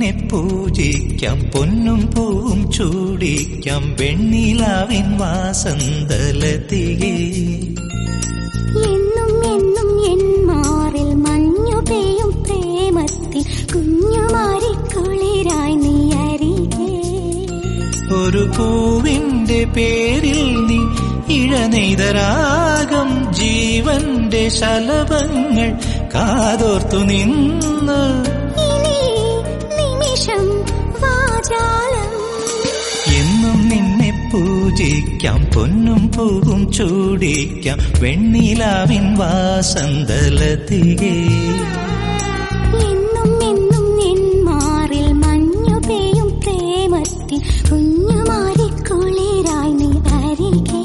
നിന്നെ പൂജിക്കാം പൊന്നും പൂവും ചൂടിക്കാം വെണ്ണിലാവിൻ വാസന്തലതികേ എന്നും എന്നും എൻ മാറിൽ മഞ്ഞു പെയ്യും പ്രേമത്തിൽ കുഞ്ഞുമാരി കുളിരായി നീ അരികെ ഒരു പൂവിന്റെ പേരിൽ നീ ഇഴനെയ്തരാഗം ജീവന്റെ ശലഭങ്ങൾ കാതോർത്തു നിന്ന് ഇനി നിമിഷം വാചാലം എന്നും നിന്നെ പൂജിക്കാം പൊന്നും പൂവും ചൂടിക്കാം വെണ്ണിലാവിൻ വാസന്തലതികേ എന്നും എന്നും എൻ മാറിൽ മഞ്ഞു പെയ്യും പ്രേമത്തിൽ കുഞ്ഞുമാരി കുളിരായി നീ അരികെ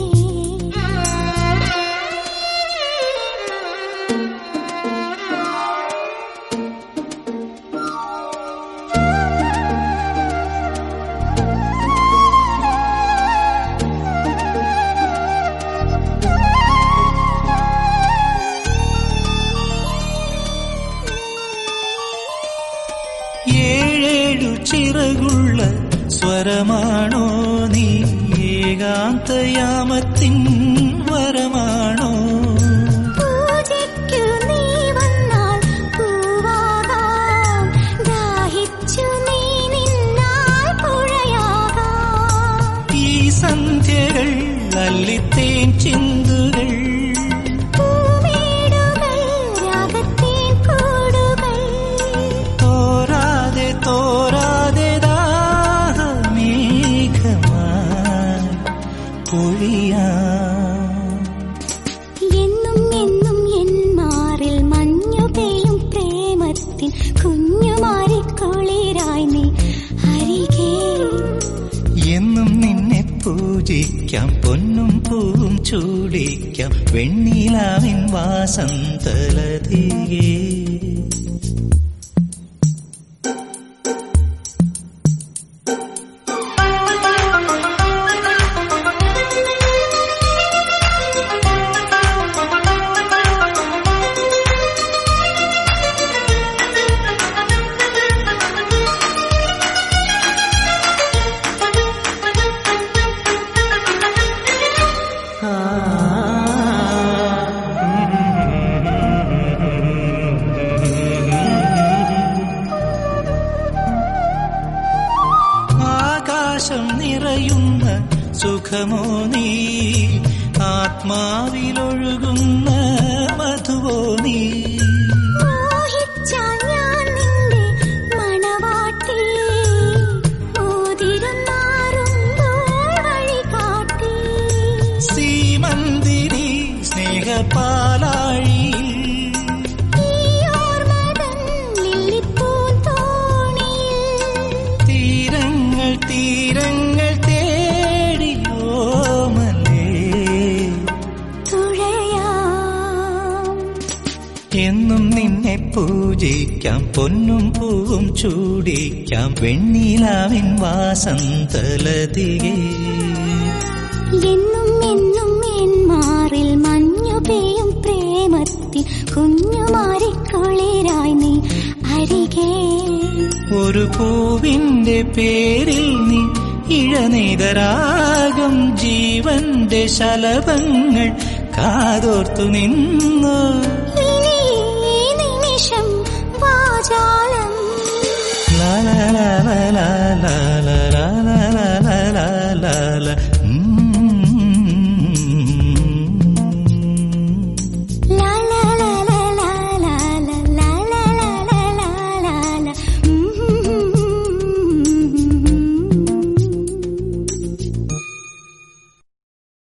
ഏഴേഴു ചിറകുള്ള സ്വരമാണോ നീ ഏകാന്തയാമത്തിൻ വരമാണോ പൂജയ്ക്കു നീ വന്നാൽ പൂവാകാം ദാഹിച്ചു നീ നിന്നാൽ പുഴയാകാം ഈ സന്ധ്യകൾ അല്ലിത്തേൻ ചിന്തുകൾ പൂമേടുകൾ രാഗത്തേൻ കൂടുകൾ തോരാതെ തോരാതെ ദാഹമേഘമായി പൊഴിയാം എന്നും എന്നും എൻ മാറിൽ മഞ്ഞു പെയ്യും പ്രേമത്തിൽ കുഞ്ഞുമാരി കുളിരായി നീ അരികെ എന്നും നിന്നെ പൂജിക്കാം പൊന്നും പൂവും ചൂടിക്കാം വെണ്ണിലാവിൻ വാസന്തലതികേ ആകാശം നിറയുന്ന സുഖമോ നീ ആത്മാവിലൊഴുകുന്ന മധുവോ നീ മോഹിച്ചാൽ ഞാൻ നിന്റെ മണവാട്ടി മോതിരം മാറുമ്പോൾ വഴികാട്ടി സീമന്തിരി സ്നേഹപാലാഴി ഈ ഓർമ്മതൻ ലില്ലിപ്പൂന്തോണിയിൽ തീരങ്ങൾ തീരങ്ങൾ തേടിയോമലേ തുഴയാം എന്നും നിന്നെ പൂജിക്കാം പൊന്നും പൂവും ചൂടിക്കാം വെണ്ണിലാവിൻ വാസന്തലതികേ എന്നും എന്നും എൻ മാറിൽ മഞ്ഞു പെയ്യും പ്രേമത്തിൽ കുഞ്ഞുമാരി കുളിരായി നീ അരികെ ഒരു പൂവിന്റെ പേരിൽ നീ ഇഴനെയ്തരാഗം ജീവന്റെ ശലഭങ്ങൾ കാതോർത്തു നിന്നു ഇനി ഈ നിമിഷം വാചാലം ലാ ലാ ലാ ലാ ലാ